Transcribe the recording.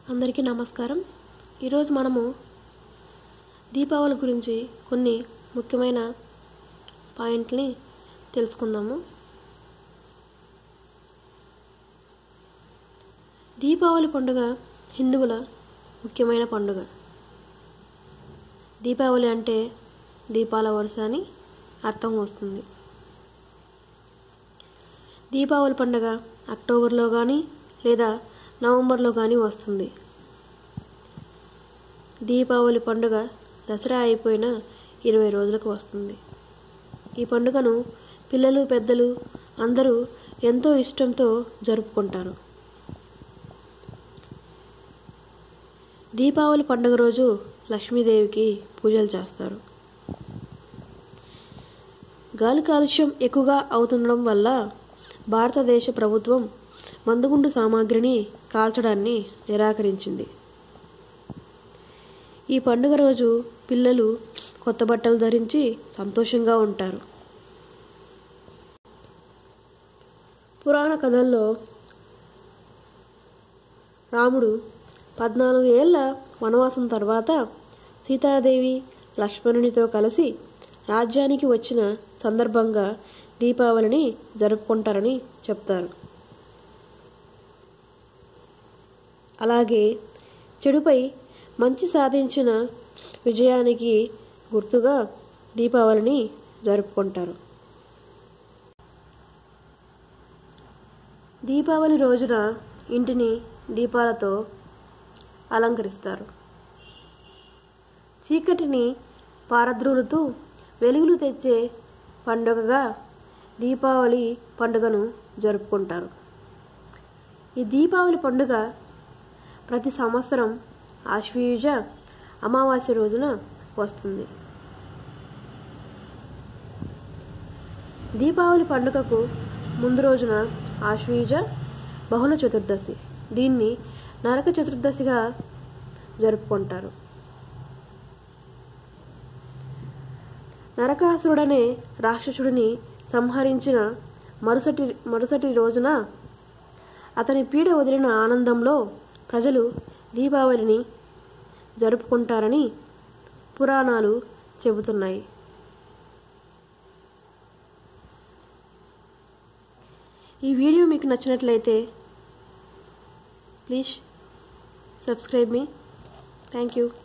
అందరికీ నమస్కారం ఈరోజు మనము దీపావళి గురించి కొన్ని ముఖ్యమైన పాయింట్ని తెలుసుకుందాము దీపావళి పండుగ హిందువుల ముఖ్యమైన పండుగ దీపావళి అంటే దీపాల వరుస అని అర్థం వస్తుంది దీపావళి పండుగ అక్టోబర్లో కానీ లేదా నవంబర్లో కానీ వస్తుంది దీపావళి పండుగ దసరా అయిపోయిన ఇరవై రోజులకు వస్తుంది ఈ పండుగను పిల్లలు పెద్దలు అందరూ ఎంతో ఇష్టంతో జరుపుకుంటారు దీపావళి పండుగ రోజు లక్ష్మీదేవికి పూజలు చేస్తారు గాలి కాలుష్యం ఎక్కువగా అవుతుండడం వల్ల భారతదేశ ప్రభుత్వం మందుగుండు సామాగ్రిని కాల్చడాన్ని నిరాకరించింది ఈ పండుగ రోజు పిల్లలు కొత్త బట్టలు ధరించి సంతోషంగా ఉంటారు పురాణ కథల్లో రాముడు పద్నాలుగు ఏళ్ల వనవాసం తర్వాత సీతాదేవి లక్ష్మణునితో కలిసి రాజ్యానికి వచ్చిన సందర్భంగా దీపావళిని జరుపుకుంటారని చెప్తారు అలాగే చెడుపై మంచి సాధించిన విజయానికి గుర్తుగా దీపావళిని జరుపుకుంటారు దీపావళి రోజున ఇంటిని దీపాలతో అలంకరిస్తారు చీకటిని పారద్రోలుతూ వెలుగులు తెచ్చే పండుగగా దీపావళి పండుగను జరుపుకుంటారు ఈ దీపావళి పండుగ ప్రతి సంవత్సరం ఆశ్వయుజ అమావాస్య రోజున వస్తుంది దీపావళి పండుగకు ముందు రోజున ఆశ్వయుజ బహుళ చతుర్దశి దీన్ని నరక చతుర్దశిగా జరుపుకుంటారు నరకాసురుడనే రాక్షసుడిని సంహరించిన మరుసటి మరుసటి రోజున అతని పీడ వదిలిన ఆనందంలో ప్రజలు దీపావళిని జరుపుకుంటారని పురాణాలు చెబుతున్నాయి ఈ వీడియో మీకు నచ్చినట్లయితే ప్లీజ్ సబ్స్క్రైబ్ మీ థ్యాంక్ యూ